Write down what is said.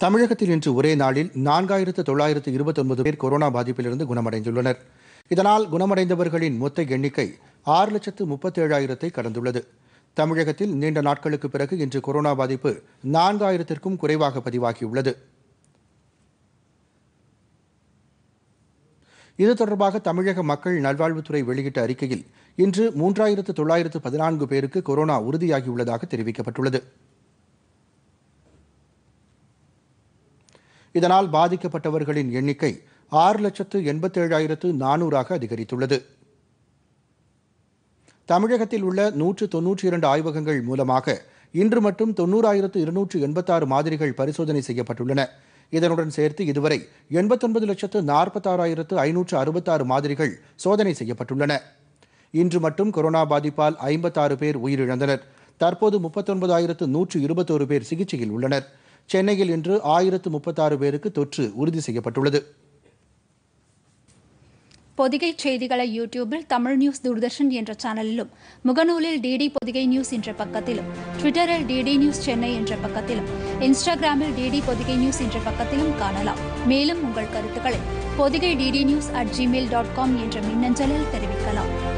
தமிழகத்தில் இன்று ஒரே நாளில் நான்காயிரத்து தொள்ளாயிரத்து இருபத்தொன்பது பேர் கொரோனா பாதிப்பிலிருந்து குணமடைந்துள்ளனர் இதனால் குணமடைந்தவர்களின் மொத்த எண்ணிக்கை ஆறு லட்சத்து முப்பத்தேழாயிரத்தை கடந்துள்ளது தமிழகத்தில் நீண்ட நாட்களுக்கு பிறகு இன்று கொரோனா பாதிப்பு நான்காயிரத்திற்கும் குறைவாக பதிவாகியுள்ளது இது தொடர்பாக தமிழக மக்கள் நல்வாழ்வுத்துறை வெளியிட்ட அறிக்கையில் இன்று மூன்றாயிரத்து தொள்ளாயிரத்து பதினான்கு பேருக்கு கொரோனா உறுதியாகியுள்ளதாக தெரிவிக்கப்பட்டுள்ளது இதனால் பாதிக்கப்பட்டவர்களின் எண்ணிக்கை ஆறு லட்சத்து எண்பத்தேழாயிரத்து நானூறாக அதிகரித்துள்ளது தமிழகத்தில் உள்ள நூற்று தொன்னூற்றி இரண்டு ஆய்வகங்கள் மூலமாக இன்று மட்டும் தொன்னூறாயிரத்து இருநூற்று எண்பத்தாறு மாதிரிகள் பரிசோதனை செய்யப்பட்டுள்ளன இதனுடன் சேர்த்து இதுவரை எண்பத்தொன்பது லட்சத்து நாற்பத்தாறாயிரத்து ஐநூற்று அறுபத்தாறு மாதிரிகள் சோதனை செய்யப்பட்டுள்ளன இன்று மட்டும் கொரோனா பாதிப்பால் ஐம்பத்தாறு பேர் உயிரிழந்தனர் தற்போது முப்பத்தொன்பதாயிரத்து நூற்று இருபத்தோரு பேர் சிகிச்சையில் உள்ளனர் சென்னையில் இன்று ஆயிரத்து முப்பத்தாறு பேருக்கு தொற்று உறுதி செய்யப்பட்டுள்ளது பொதிகை செய்திகளை யூடியூபில் தமிழ் நியூஸ் தூர்தர்ஷன் என்ற சேனலிலும் முகநூலில் டிடி பொதிகை நியூஸ் என்ற பக்கத்திலும் ட்விட்டரில் டிடி நியூஸ் சென்னை என்ற பக்கத்திலும் இன்ஸ்டாகிராமில் டிடி பொதிகை நியூஸ் என்ற பக்கத்திலும் காணலாம் மேலும் உங்கள் கருத்துக்களை Podhigai DD news at Gmail dot com என்ற மின்னஞ்சலில் தெரிவிக்கலாம்